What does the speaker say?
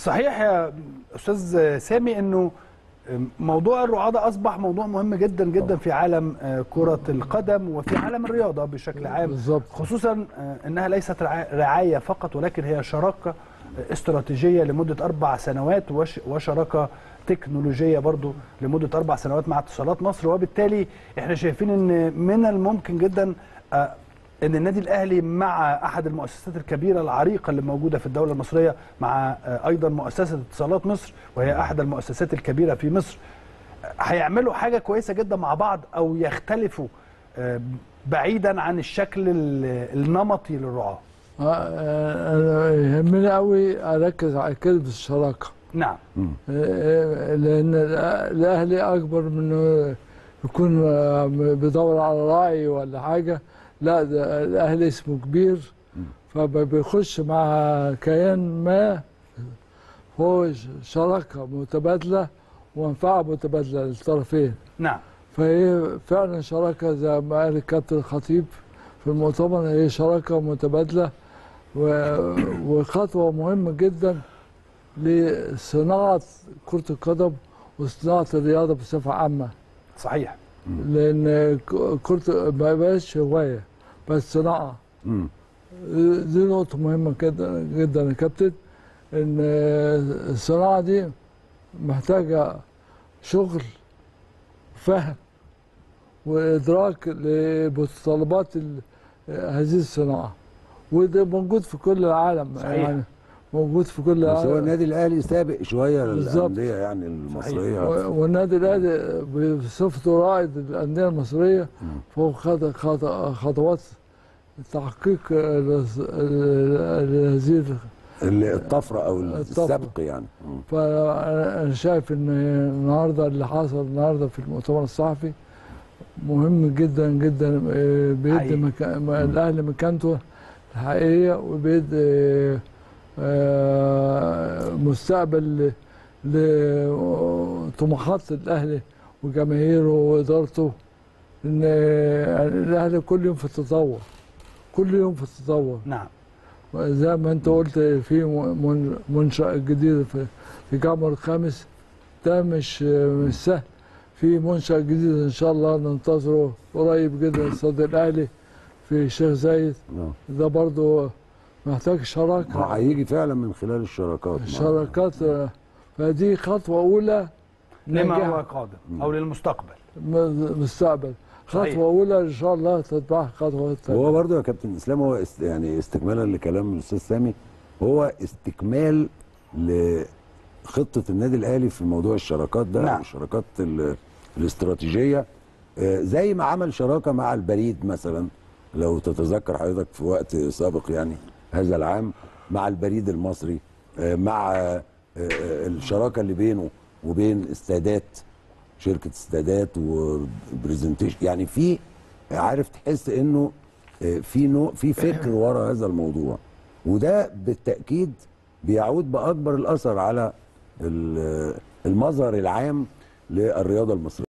صحيح يا استاذ سامي انه موضوع الرعاة ده اصبح موضوع مهم جدا جدا في عالم آه، كرة القدم وفي عالم الرياضة بشكل عام بالظبط. خصوصا آه، انها ليست رعا- رعاية فقط ولكن هي شراكة آه، استراتيجية لمدة اربع سنوات وش- وشراكة تكنولوجية برضو لمدة اربع سنوات مع اتصالات مصر وبالتالي احنا شايفين ان من الممكن جدا آه، ان النادي الاهلي مع احد المؤسسات الكبيره العريقه اللي موجوده في الدوله المصريه مع آه، ايضا مؤسسه اتصالات مصر وهي احد المؤسسات الكبيره في مصر آه، هيعملوا حاجه كويسه جدا مع بعض او يختلفوا آه، بعيدا عن الشكل ال- النمطي للرعاه آه، آه، أنا يهمني قوي اركز على كلمه الشراكه نعم آه، لان الأ- الاهلي اكبر من إنه يكون آه، بيدور على راعي ولا حاجه لا ده الاهلي اسمه كبير فبيخش مع كيان ما هو ش- شراكه متبادله ومنفعه متبادله للطرفين نعم فهي فعلا شراكة زي ما قال الكابتن الخطيب في المؤتمر هي شراكة متبادلة و- وخطوة مهمة جدا لصناعة كرة القدم وصناعة الرياضة بصفة عامة صحيح لأن ك- كرة ما بقاش هواية بس صناعة مم. دي نقطة مهمة جدا جدا يا كابتن إن الصناعة دي محتاجة شغل فهم وإدراك لمتطلبات ال- هذه الصناعة وده موجود في كل العالم صحيح. يعني موجود في كل بس هو العالم النادي الاهلي سابق شويه بالظبط. للانديه يعني المصريه و- والنادي الاهلي بصفته رائد الانديه المصريه فهو خد خد- خطوات تحقيق ال- ال- هذه اللي الطفره او الطفرة. السبق يعني مم. فانا شايف ان النهارده اللي حصل النهارده في المؤتمر الصحفي مهم جدا جدا آه، بيدي حقيقي. مكا... الاهلي مكانته الحقيقيه وبيدي آه، مستقبل ل- لطموحات الاهلي وجماهيره وادارته ان الاهلي كل يوم في التطور كل يوم في التطور نعم زي ما انت قلت في من- منشأ جديد في في جامعة الخامس ده مش مش سهل في منشأ جديد ان شاء الله ننتظره قريب جدا استاد الاهلي في الشيخ زايد آه. ده برضو محتاج هو شراكة هيجي فعلا من خلال الشراكات مع- الشراكات آه، فدي خطوة أولى لما هو نجاح قادم او للمستقبل م- مستقبل صحيح. خطوة أولى إن شاء الله تتبعها خطوة ثانية هو برضه يا كابتن اسلام هو است يعني استكمالا لكلام الاستاذ سامي هو استكمال لخطه النادي الاهلي في موضوع الشراكات ده نعم. الشراكات ال- الاستراتيجيه آه، زي ما عمل شراكه مع البريد مثلا لو تتذكر حضرتك في وقت سابق يعني هذا العام مع البريد المصري آه، مع آه، آه، الشراكه اللي بينه وبين استادات شركه استادات وبرزنتيشن يعني في عارف تحس انه آه، في نوع في فكر ورا هذا الموضوع وده بالتاكيد بيعود باكبر الاثر على ال- المظهر العام للرياضه المصريه